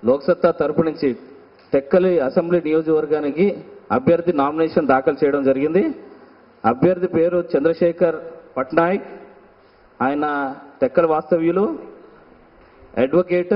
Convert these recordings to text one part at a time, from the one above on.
లోక్సత్తా తరపు నుంచి టెక్కలి అసెంబ్లీ నియోజకవర్గానికి అభ్యర్థి నామినేషన్ దాఖలు చేయడం జరిగింది అభ్యర్థి పేరు చంద్రశేఖర్ పట్నాయక్ ఆయన టెక్కల వాస్తవ్యులు అడ్వకేట్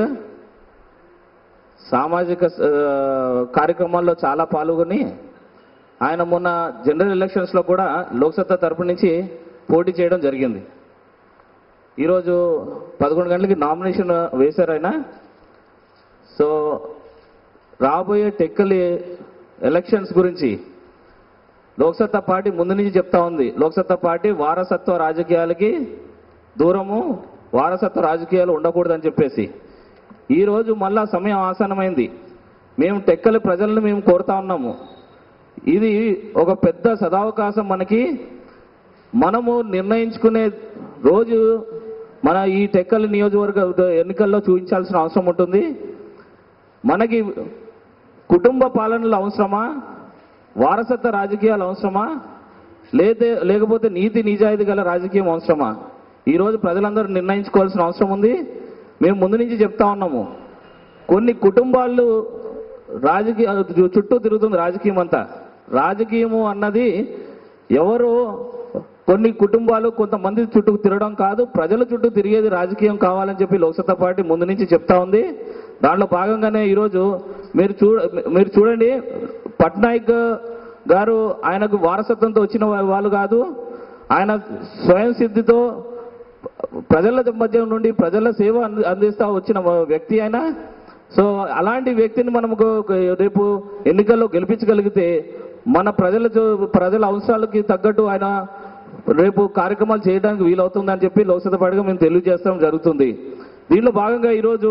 సామాజిక ఆ, కార్యక్రమాల్లో చాలా పాల్గొని ఆయన మొన్న జనరల్ ఎలక్షన్స్లో కూడా లోక్సత్తా తరపు నుంచి పోటీ చేయడం జరిగింది ఈరోజు పదకొండు గంటలకి నామినేషన్ వేశారు ఆయన సో రాబోయే టెక్కలి ఎలక్షన్స్ గురించి లోక్సత్తా పార్టీ ముందు నుంచి చెప్తా ఉంది లోక్సత్తా పార్టీ వారసత్వ రాజకీయాలకి దూరము వారసత్వ రాజకీయాలు ఉండకూడదని చెప్పేసి ఈ రోజు మళ్ళా సమయం ఆసన్నమైంది మేము టెక్కలి ప్రజలను మేము కోరుతా ఉన్నాము ఇది ఒక పెద్ద సదావకాశం మనకి మనము నిర్ణయించుకునే రోజు మన ఈ టెక్కలి నియోజకవర్గ ఎన్నికల్లో చూపించాల్సిన అవసరం ఉంటుంది మనకి కుటుంబ పాలనలు అవసరమా వారసత్వ రాజకీయాలు అవసరమా లేదే లేకపోతే నీతి నిజాయితీ గల రాజకీయం అవసరమా ఈరోజు ప్రజలందరూ నిర్ణయించుకోవాల్సిన అవసరం ఉంది మేము ముందు నుంచి చెప్తా ఉన్నాము కొన్ని కుటుంబాలు రాజకీయ చుట్టూ తిరుగుతుంది రాజకీయం అంతా రాజకీయము అన్నది ఎవరు కొన్ని కుటుంబాలు కొంతమంది చుట్టూ తిరగడం కాదు ప్రజల చుట్టూ తిరిగేది రాజకీయం కావాలని చెప్పి లోక్సత్తా పార్టీ ముందు నుంచి చెప్తా ఉంది దాంట్లో భాగంగానే ఈరోజు మీరు చూ మీరు చూడండి పట్నాయక్ గారు ఆయనకు వారసత్వంతో వచ్చిన వాళ్ళు కాదు ఆయన స్వయం సిద్ధితో ప్రజల మధ్య నుండి ప్రజల సేవ అంది- అందిస్తా వచ్చిన వ్యక్తి ఆయన సో అలాంటి వ్యక్తిని మనకు రేపు ఎన్నికల్లో గెలిపించగలిగితే మన ప్రజల చో- ప్రజల అవసరాలకి తగ్గట్టు ఆయన రేపు కార్యక్రమాలు చేయడానికి వీలవుతుందని చెప్పి లోక్సభ పార్టీగా మేము తెలియజేస్తాం జరుగుతుంది దీనిలో భాగంగా ఈరోజు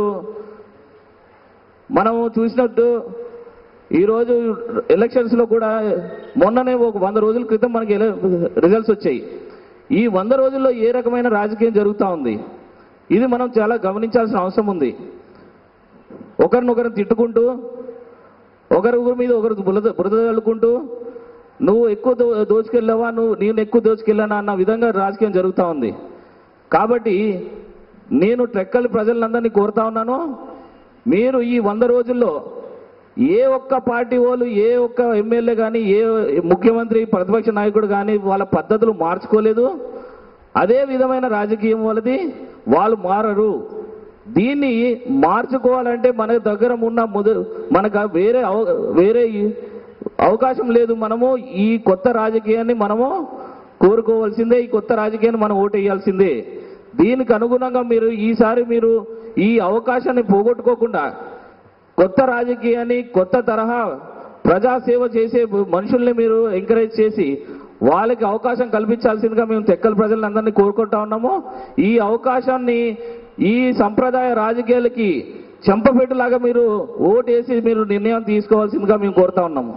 మనం చూసినట్టు ఈరోజు ఎలక్షన్స్ లో కూడా మొన్ననే ఒక వంద రోజుల క్రితం మనకి ఎల- రిజల్ట్స్ వచ్చాయి ఈ వంద రోజుల్లో ఏ రకమైన రాజకీయం జరుగుతూ ఉంది ఇది మనం చాలా గమనించాల్సిన అవసరం ఉంది ఒకరినొకరు తిట్టుకుంటూ ఒకరి ఊరి మీద ఒకరు బురద బురద చల్లుకుంటూ నువ్వు ఎక్కువ దో దోచుకెళ్ళావా నువ్వు నేను ఎక్కువ దోచుకెళ్ళానా అన్న విధంగా రాజకీయం జరుగుతూ ఉంది కాబట్టి నేను ట్రెక్కలి ప్రజలందరినీ కోరుతా ఉన్నాను మీరు ఈ వంద రోజుల్లో ఏ ఒక్క పార్టీ వాళ్ళు ఏ ఒక్క ఎమ్మెల్యే కానీ ఏ ముఖ్యమంత్రి ప్రతిపక్ష నాయకుడు కానీ వాళ్ళ పద్ధతులు మార్చుకోలేదు అదే విధమైన రాజకీయం వాళ్ళది వాళ్ళు మారరు దీన్ని మార్చుకోవాలంటే మన దగ్గర ఉన్న ముద మనకు వేరే అవ- వేరే ఈ- అవకాశం లేదు మనము ఈ కొత్త రాజకీయాన్ని మనము కోరుకోవాల్సిందే ఈ కొత్త రాజకీయాన్ని మనం ఓటేయాల్సిందే దీనికి అనుగుణంగా మీరు ఈసారి మీరు ఈ అవకాశాన్ని పోగొట్టుకోకుండా కొత్త రాజకీయాన్ని కొత్త తరహా ప్రజాసేవ చేసే మనుషుల్ని మీరు ఎంకరేజ్ చేసి వాళ్ళకి అవకాశం కల్పించాల్సిందిగా మేము తెక్కల ప్రజలందరినీ కోరుకుంటా ఉన్నాము ఈ అవకాశాన్ని ఈ సంప్రదాయ రాజకీయాలకి చెంపపెట్టులాగా మీరు ఓటేసి మీరు నిర్ణయం తీసుకోవాల్సిందిగా మేము కోరుతా ఉన్నాము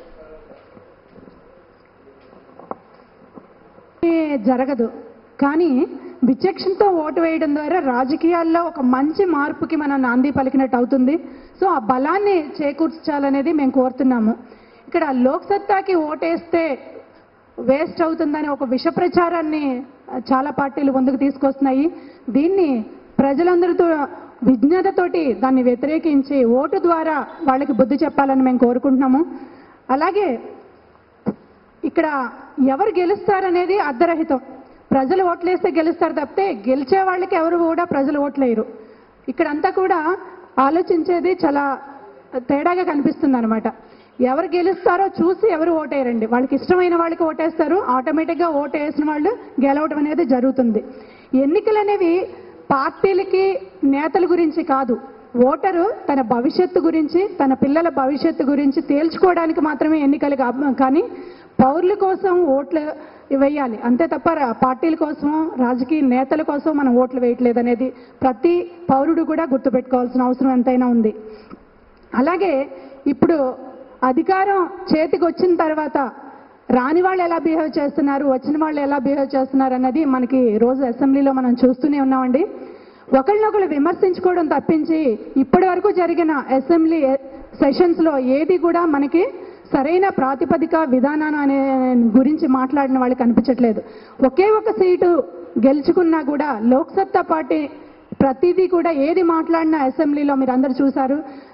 జరగదు కానీ విచక్షణతో ఓటు వేయడం ద్వారా రాజకీయాల్లో ఒక మంచి మార్పుకి మనం నాంది పలికినట్టు అవుతుంది సో ఆ బలాన్ని చేకూర్చాలనేది మేము కోరుతున్నాము ఇక్కడ లోక్సత్తాకి ఓటేస్తే వేస్ట్ అవుతుందని ఒక విష ప్రచారాన్ని చాలా పార్టీలు ముందుకు తీసుకొస్తున్నాయి దీన్ని ప్రజలందరితో విజ్ఞతతోటి దాన్ని వ్యతిరేకించి ఓటు ద్వారా వాళ్ళకి బుద్ధి చెప్పాలని మేము కోరుకుంటున్నాము అలాగే ఇక్కడ ఎవరు గెలుస్తారనేది అర్ధరహితం ప్రజలు ఓట్లేస్తే గెలుస్తారు తప్పితే గెలిచే వాళ్ళకి ఎవరు కూడా ప్రజలు ఓట్లేయరు ఇక్కడంతా కూడా ఆలోచించేది చాలా తేడాగా కనిపిస్తుంది అనమాట ఎవరు గెలుస్తారో చూసి ఎవరు ఓటేయరండి వాళ్ళకి ఇష్టమైన వాళ్ళకి ఓటేస్తారు ఆటోమేటిక్గా ఓటు వేసిన వాళ్ళు గెలవడం అనేది జరుగుతుంది ఎన్నికలు అనేవి పార్టీలకి నేతల గురించి కాదు ఓటరు తన భవిష్యత్తు గురించి తన పిల్లల భవిష్యత్తు గురించి తేల్చుకోవడానికి మాత్రమే ఎన్నికలు కా- కానీ పౌరుల కోసం ఓట్లు వేయాలి అంతే తప్ప రా- పార్టీల కోసం రాజకీయ నేతల కోసం మనం ఓట్లు వేయట్లేదు అనేది ప్రతి పౌరుడు కూడా గుర్తుపెట్టుకోవాల్సిన అవసరం ఎంతైనా ఉంది అలాగే ఇప్పుడు అధికారం చేతికి వచ్చిన తర్వాత రాని వాళ్ళు ఎలా బిహేవ్ చేస్తున్నారు వచ్చిన వాళ్ళు ఎలా బిహేవ్ చేస్తున్నారు అన్నది మనకి రోజు అసెంబ్లీలో మనం చూస్తూనే ఉన్నామండి ఒకళ్ళనొకళ్ళు విమర్శించుకోవడం తప్పించి ఇప్పటి వరకు జరిగిన అసెంబ్లీ సెషన్స్ లో ఏది కూడా మనకి సరైన ప్రాతిపదిక విధానం అనే గురించి మాట్లాడిన వాళ్ళు కనిపించట్లేదు ఒకే ఒక సీటు గెలుచుకున్నా కూడా లోక్సత్తా పార్టీ ప్రతిదీ కూడా ఏది మాట్లాడినా అసెంబ్లీలో మీరు అందరు చూశారు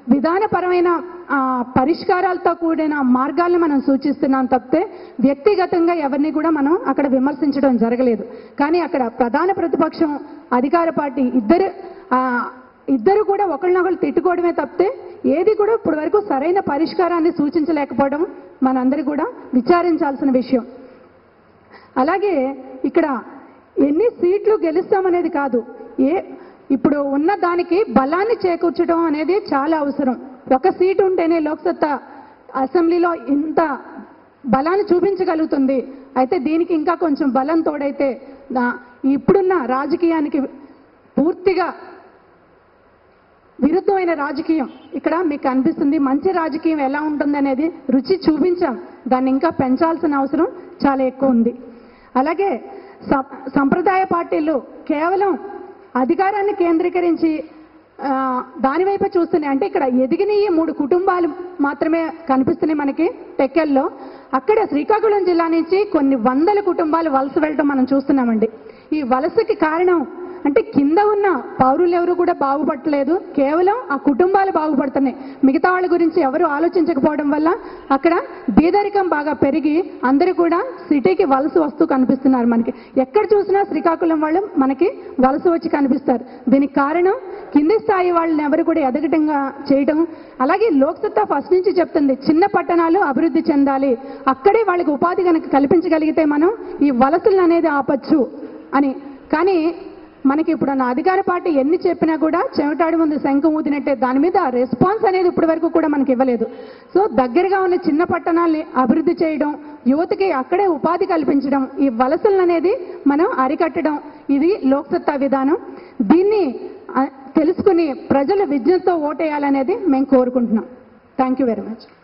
విధానపరమైన ఆ, పరిష్కారాలతో కూడిన మార్గాలను మనం సూచిస్తున్నాం తప్పితే వ్యక్తిగతంగా ఎవరిని కూడా మనం అక్కడ విమర్శించడం జరగలేదు కానీ అక్కడ ప్రధాన ప్రతిపక్షం అధికార పార్టీ ఇద్దరు ఆ, ఇద్దరు కూడా ఒకరినొకరు తిట్టుకోవడమే తప్పితే ఏది కూడా ఇప్పటి వరకు సరైన పరిష్కారాన్ని సూచించలేకపోవడం మనందరి కూడా విచారించాల్సిన విషయం అలాగే ఇక్కడ ఎన్ని సీట్లు గెలుస్తామనేది కాదు ఏ ఇప్పుడు ఉన్న దానికి బలాన్ని చేకూర్చడం అనేది చాలా అవసరం ఒక సీటు ఉంటేనే లోక్సత్తా అసెంబ్లీలో ఇంత బలాన్ని చూపించగలుగుతుంది అయితే దీనికి ఇంకా కొంచెం బలం తోడైతే దా- ఇప్పుడున్న రాజకీయానికి పూర్తిగా విరుద్ధమైన రాజకీయం ఇక్కడ మీకు అనిపిస్తుంది మంచి రాజకీయం ఎలా ఉంటుంది అనేది రుచి చూపించాం దాన్ని ఇంకా పెంచాల్సిన అవసరం చాలా ఎక్కువ ఉంది అలాగే స- సంప్రదాయ పార్టీలు కేవలం అధికారాన్ని కేంద్రీకరించి ఆ, దాని వైపు చూస్తున్నాయి అంటే ఇక్కడ ఎదిగిన ఈ మూడు కుటుంబాలు మాత్రమే కనిపిస్తున్నాయి మనకి టెక్కెల్లో అక్కడ శ్రీకాకుళం జిల్లా నుంచి కొన్ని వందల కుటుంబాలు వలస వెళ్ళటం మనం చూస్తున్నామండి ఈ వలసకి కారణం అంటే కింద ఉన్న పౌరులు ఎవరు కూడా బాగుపడలేదు కేవలం ఆ కుటుంబాలు బాగుపడుతున్నాయి మిగతా వాళ్ళ గురించి ఎవరు ఆలోచించకపోవడం వల్ల అక్కడ బీదరికం బాగా పెరిగి అందరూ కూడా సిటీకి వలస వస్తూ కనిపిస్తున్నారు మనకి ఎక్కడ చూసినా శ్రీకాకుళం వాళ్ళు మనకి వలస వచ్చి కనిపిస్తారు దీనికి కారణం కింది స్థాయి వాళ్ళని ఎవరు కూడా ఎదగటంగా చేయడం అలాగే లోక్సత్తా ఫస్ట్ నుంచి చెప్తుంది చిన్న పట్టణాలు అభివృద్ధి చెందాలి అక్కడే వాళ్ళకి ఉపాధి కనుక కల్పించగలిగితే మనం ఈ వలసలు అనేది ఆపచ్చు అని కానీ మనకి ఇప్పుడు నా అధికార పార్టీ ఎన్ని చెప్పినా కూడా చెమటాడి ముందు శంఖం ఊదినట్టే దాని మీద రెస్పాన్స్ అనేది ఇప్పటి వరకు కూడా మనకి ఇవ్వలేదు సో దగ్గరగా ఉన్న చిన్న పట్టణాల్ని అభివృద్ధి చేయడం యువతకి అక్కడే ఉపాధి కల్పించడం ఈ వలసలను అనేది మనం అరికట్టడం ఇది లోక్సత్తా విధానం దీన్ని ఆ, తెలుసుకుని ప్రజలు విజ్ఞతతో ఓటేయాలనేది మేము కోరుకుంటున్నాం థ్యాంక్ యూ వెరీ మచ్